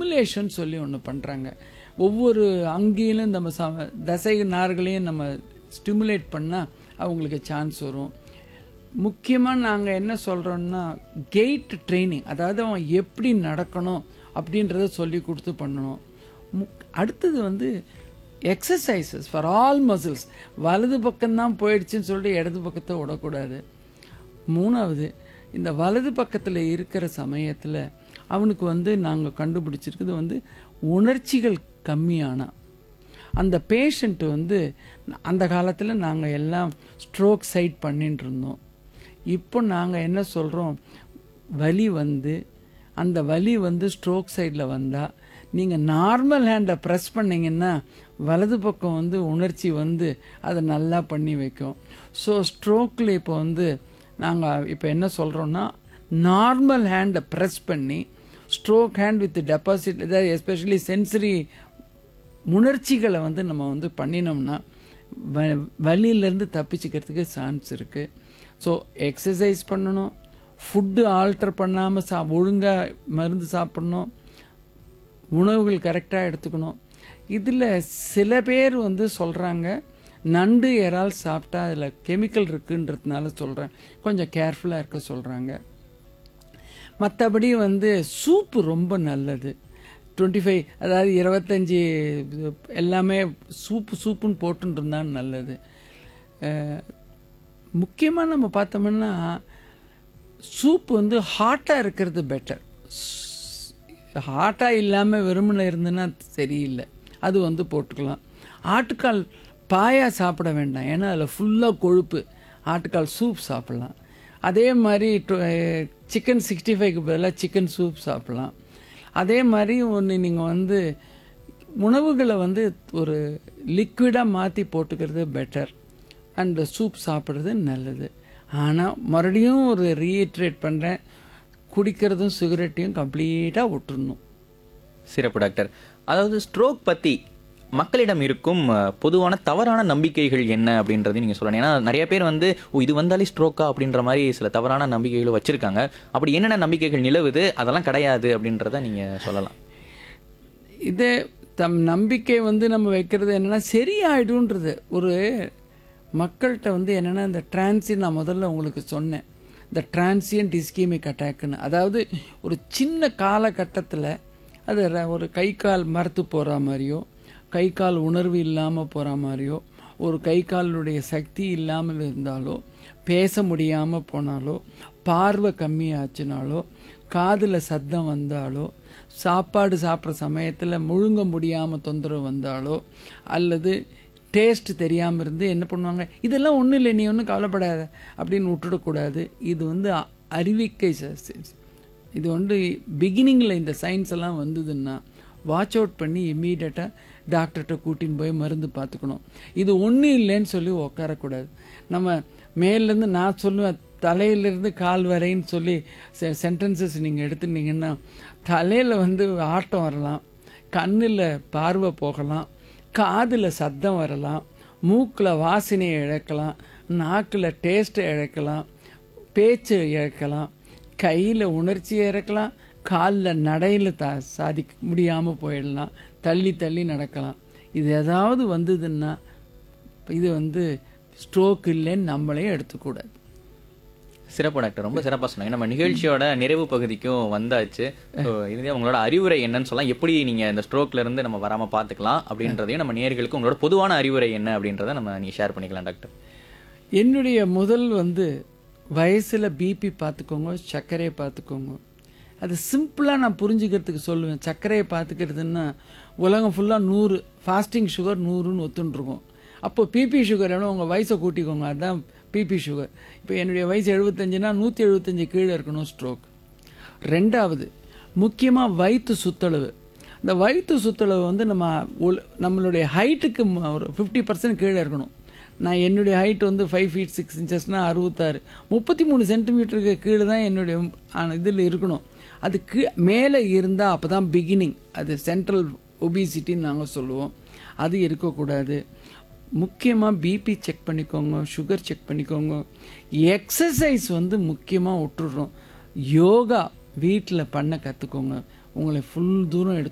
stimulation சொல்லி ஒன்று பண்ணுறாங்க ஒவ்வொரு அங்கேயும் நம்ம ச தசை நார்களையும் நம்ம ஸ்டிமுலேட் பண்ணால் அவங்களுக்கு சான்ஸ் வரும் முக்கியமாக நாங்கள் என்ன சொல்கிறோம்னா கெயிட் ட்ரைனிங் அதாவது அவன் எப்படி நடக்கணும் அப்படின்றத சொல்லி கொடுத்து பண்ணணும் முக் அடுத்தது வந்து எக்ஸசைசஸ் ஃபார் ஆல் மசில்ஸ் வலது பக்கம்தான் போயிடுச்சுன்னு சொல்லிட்டு இடது பக்கத்தை விடக்கூடாது மூணாவது இந்த வலது பக்கத்தில் இருக்கிற சமயத்தில் அவனுக்கு வந்து நாங்கள் கண்டுபிடிச்சிருக்கிறது வந்து உணர்ச்சிகள் கம்மியானா அந்த பேஷண்ட் வந்து அந்த காலத்தில் நாங்கள் எல்லாம் ஸ்ட்ரோக் சைட் பண்ணிட்டு இருந்தோம் இப்போ நாங்கள் என்ன சொல்கிறோம் வலி வந்து அந்த வலி வந்து ஸ்ட்ரோக் சைடில் வந்தால் நீங்கள் நார்மல் ஹேண்டை ப்ரெஸ் பண்ணிங்கன்னா வலது பக்கம் வந்து உணர்ச்சி வந்து அதை நல்லா பண்ணி வைக்கும் ஸோ ஸ்ட்ரோக்கில் இப்போ வந்து நாங்கள் இப்போ என்ன சொல்கிறோன்னா நார்மல் ஹேண்டை ப்ரெஸ் பண்ணி ஸ்ட்ரோக் ஹேண்ட் வித் டெபாசிட் இதாவது எஸ்பெஷலி சென்சரி உணர்ச்சிகளை வந்து நம்ம வந்து பண்ணினோம்னா வ வலியிலேருந்து தப்பிச்சுக்கிறதுக்கு சான்ஸ் இருக்குது ஸோ எக்ஸசைஸ் பண்ணணும் ஃபுட்டு ஆல்டர் பண்ணாமல் சா ஒழுங்காக மருந்து சாப்பிடணும் உணவுகள் கரெக்டாக எடுத்துக்கணும் இதில் சில பேர் வந்து சொல்கிறாங்க நண்டு இறால் சாப்பிட்டா அதில் கெமிக்கல் இருக்குன்றதுனால சொல்கிறேன் கொஞ்சம் கேர்ஃபுல்லாக இருக்க சொல்கிறாங்க மற்றபடி வந்து சூப்பு ரொம்ப நல்லது டுவெண்ட்டி ஃபைவ் அதாவது இருபத்தஞ்சி எல்லாமே சூப்பு சூப்புன்னு போட்டுன்னு இருந்தால் நல்லது முக்கியமாக நம்ம பார்த்தோம்னா சூப் வந்து ஹாட்டாக இருக்கிறது பெட்டர் ஹாட்டாக இல்லாமல் வெறுமனை இருந்ததுன்னா சரியில்லை அது வந்து போட்டுக்கலாம் ஆட்டுக்கால் பாயா சாப்பிட வேண்டாம் ஏன்னா அதில் ஃபுல்லாக கொழுப்பு ஆட்டுக்கால் சூப் சாப்பிட்லாம் அதே மாதிரி சிக்கன் சிக்ஸ்டி ஃபைவ்க்கு பதிலாக சிக்கன் சூப் சாப்பிட்லாம் அதே மாதிரி ஒன்று நீங்கள் வந்து உணவுகளை வந்து ஒரு லிக்விடாக மாற்றி போட்டுக்கிறது பெட்டர் அண்ட் சூப் சாப்பிட்றது நல்லது ஆனால் மறுபடியும் ஒரு ரீஇட்ரேட் பண்ணுறேன் குடிக்கிறதும் சிகரெட்டையும் கம்ப்ளீட்டாக விட்டுறணும் சிறப்பு டாக்டர் அதாவது ஸ்ட்ரோக் பற்றி மக்களிடம் இருக்கும் அஹ், பொதுவான தவறான நம்பிக்கைகள் என்ன அப்படின்றதையும் நீங்கள் சொல்லணும் ஏன்னா நிறைய பேர் வந்து ஓ இது வந்தாலே ஸ்ட்ரோக்கா அப்படின்ற மாதிரி சில தவறான நம்பிக்கைகளை வச்சிருக்காங்க அப்படி என்னென்ன நம்பிக்கைகள் நிலவுது அதெல்லாம் கிடையாது அப்படின்றத நீங்கள் சொல்லலாம் இதே தம் நம்பிக்கை வந்து நம்ம வைக்கிறது என்னென்னா சரியாயிடும்ன்றது ஒரு மக்கள்கிட்ட வந்து என்னென்னா இந்த டிரான்சி நான் முதல்ல உங்களுக்கு சொன்னேன் இந்த டிரான்சியன்ட் இஸ்கீமிக் அட்டாக்னு அதாவது ஒரு சின்ன காலகட்டத்தில் அது ர- ஒரு கை கால் மரத்து போகிற மாதிரியோ கை கால் உணர்வு இல்லாமல் போகிற மாதிரியோ ஒரு கை காலுடைய சக்தி இல்லாமல் இருந்தாலோ பேச முடியாமல் போனாலோ பார்வை கம்மியாச்சுனாலோ காதில் சத்தம் வந்தாலோ சாப்பாடு சாப்பிட்ற சமயத்தில் முழுங்க முடியாமல் தொந்தரவு வந்தாலோ அல்லது டேஸ்ட் தெரியாமல் இருந்து என்ன பண்ணுவாங்க இதெல்லாம் ஒன்றும் இல்லை நீ ஒன்றும் கவலைப்படாத அப்படின்னு விட்டுடக்கூடாது இது வந்து அ- அறிவிக்கை ச- ச- இது வந்து பிகினிங்கில் இந்த சயின்ஸ் எல்லாம் வந்ததுன்னா வாட்ச் அவுட் பண்ணி இம்மீடியட்டாக டாக்டர்கிட்ட கூட்டின்னு போய் மருந்து பார்த்துக்கணும் இது ஒன்றும் இல்லைன்னு சொல்லி உட்காரக்கூடாது நம்ம மேலேருந்து நான் சொல்லுவேன் தலையிலேருந்து கால் வரைன்னு சொல்லி சென்டென்சஸ் நீங்கள் எடுத்துட்டீங்கன்னா தலையில் வந்து ஆட்டம் வரலாம் கண்ணில் பார்வை போகலாம் காதில் சத்தம் வரலாம் மூக்கில் வாசனையை இழக்கலாம் நாக்கில் டேஸ்ட்டை இழக்கலாம் பேச்சு இழக்கலாம் கையில் உணர்ச்சியை இறக்கலாம் காலில் நடையில் த சாதிக்க முடியாமல் போயிடலாம் தள்ளி தள்ளி நடக்கலாம் இது ஏதாவது வந்ததுன்னா இது வந்து ஸ்ட்ரோக் இல்லைன்னு நம்மளே எடுத்துக்கூடாது சிறப்பு டாக்டர் ரொம்ப சிறப்பாக சொன்னாங்க நம்ம நிகழ்ச்சியோட நிறைவு பகுதிக்கும் வந்தாச்சு ஸோ இதுலேயே உங்களோட அறிவுரை என்னன்னு சொல்லலாம் எப்படி நீங்கள் இந்த ஸ்ட்ரோக்ல இருந்து நம்ம வராமல் பார்த்துக்கலாம் அப்படின்றதையும் நம்ம நேயர்களுக்கு உங்களோட பொதுவான அறிவுரை என்ன அப்படின்றத நம்ம நீங்கள் ஷேர் பண்ணிக்கலாம் டாக்டர் என்னுடைய முதல் வந்து வயசில் பிபி பார்த்துக்கோங்க சர்க்கரையை பார்த்துக்கோங்க அது சிம்பிளாக நான் புரிஞ்சுக்கிறதுக்கு சொல்லுவேன் சர்க்கரையை பார்த்துக்கிறதுன்னா உலகம் ஃபுல்லாக நூறு ஃபாஸ்டிங் சுகர் நூறுன்னு ஒத்துன்ட்ருக்கும் அப்போ பிபி சுகர் எவ்வளோ உங்கள் வயசை கூட்டிக்கோங்க அதுதான் பிபி சுகர் இப்போ என்னுடைய வயசு எழுபத்தஞ்சுனா நூற்றி எழுபத்தஞ்சு கீழே இருக்கணும் ஸ்ட்ரோக் ரெண்டாவது முக்கியமாக வயிற்று சுத்தளவு இந்த வயிற்று சுத்தளவு வந்து நம்ம உல- நம்மளுடைய ஹைட்டுக்கு ஒரு ஃபிஃப்டி பர்சன்ட் கீழே இருக்கணும் நான் என்னுடைய ஹைட் வந்து ஃபைவ் ஃபீட் சிக்ஸ் இன்ச்சஸ்னால் அறுபத்தாறு முப்பத்தி மூணு சென்டிமீட்டருக்கு கீழே தான் என்னுடைய இதில் இருக்கணும் அது கீ மேலே இருந்தால் அப்போ தான் பிகினிங் அது சென்ட்ரல் ஒபிசிட்டின்னு நாங்கள் சொல்லுவோம் அது இருக்கக்கூடாது முக்கியமாக பிபி செக் பண்ணிக்கோங்க சுகர் செக் பண்ணிக்கோங்க எக்ஸசைஸ் வந்து முக்கியமாக விட்டுடுறோம் யோகா வீட்டில் பண்ண கற்றுக்கோங்க உங்களை ஃபுல் தூரம் எடுத்து